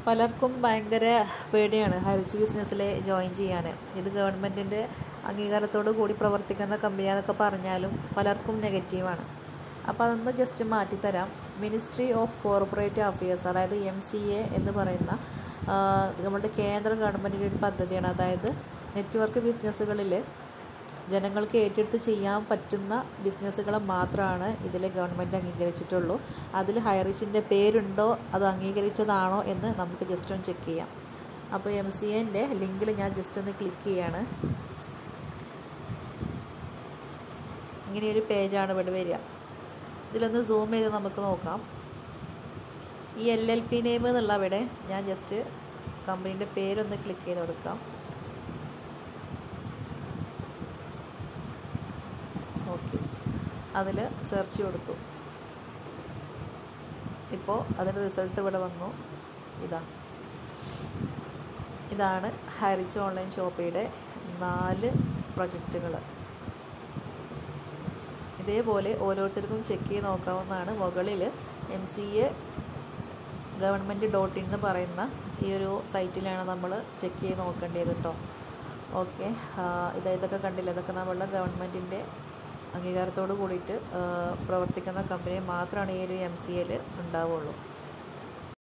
പലർക്കും ഭയങ്കര പേടിയാണ് ഹരിച്ച് ബിസിനസ്സിൽ ജോയിൻ ചെയ്യാൻ ഇത് ഗവൺമെൻറ്റിൻ്റെ അംഗീകാരത്തോടു കൂടി പ്രവർത്തിക്കുന്ന കമ്പനിയാന്നൊക്കെ പറഞ്ഞാലും പലർക്കും നെഗറ്റീവാണ് അപ്പോൾ അതൊന്ന് ജസ്റ്റ് മാറ്റിത്തരാം മിനിസ്ട്രി ഓഫ് കോർപ്പറേറ്റ് അഫയേഴ്സ് അതായത് എം സി എ എന്ന് പറയുന്ന ആ, നമ്മുടെ കേന്ദ്ര ഗവൺമെൻറ്റിൻ്റെ ഒരു പദ്ധതിയാണ് അതായത് നെറ്റ്വർക്ക് ബിസിനസ്സുകളിൽ ജനങ്ങൾക്ക് ഏറ്റെടുത്ത് ചെയ്യാൻ പറ്റുന്ന ബിസിനസ്സുകൾ മാത്രമാണ് ഇതിൽ ഗവൺമെൻറ് അംഗീകരിച്ചിട്ടുള്ളൂ അതിൽ ഹൈറിച്ചിൻ്റെ പേരുണ്ടോ അത് അംഗീകരിച്ചതാണോ എന്ന് നമുക്ക് ജസ്റ്റ് ഒന്ന് ചെക്ക് ചെയ്യാം അപ്പോൾ എം സി എൻ്റെ ലിങ്കിൽ ഞാൻ ജസ്റ്റ് ഒന്ന് ക്ലിക്ക് ചെയ്യാണ് ഇങ്ങനെയൊരു പേജാണ് ഇവിടെ വരിക ഇതിലൊന്ന് സൂം ചെയ്ത് നമുക്ക് നോക്കാം ഈ എൽ എൽ പി നെയിം എന്നുള്ള അവിടെ ഞാൻ ജസ്റ്റ് കമ്പനീൻ്റെ പേരൊന്ന് ക്ലിക്ക് ചെയ്ത് കൊടുക്കാം ഓക്കെ അതിൽ സെർച്ച് കൊടുത്തു ഇപ്പോൾ അതിൻ്റെ റിസൾട്ട് ഇവിടെ വന്നു ഇതാ ഇതാണ് ഹരിച്ച് ഓൺലൈൻ ഷോപ്പിയുടെ നാല് പ്രൊജക്റ്റുകൾ ഇതേപോലെ ഓരോരുത്തർക്കും ചെക്ക് ചെയ്ത് നോക്കാവുന്നതാണ് മുകളിൽ M C A government dot in എന്ന് പറയുന്ന ഈ ഒരു സൈറ്റിലാണ് നമ്മൾ ചെക്ക് ചെയ്ത് നോക്കേണ്ടത് കേട്ടോ ഓക്കെ ഇത് ഇതൊക്കെ കണ്ടില്ല ഇതൊക്കെ നമ്മളുടെ ഗവൺമെൻറ്റിൻ്റെ അംഗീകാരത്തോട് കൂടിയിട്ട് ആ, പ്രവർത്തിക്കുന്ന കമ്പനി മാത്രമാണ് ഈ ഒരു എം സി എയിൽ ഉണ്ടാവുള്ളൂ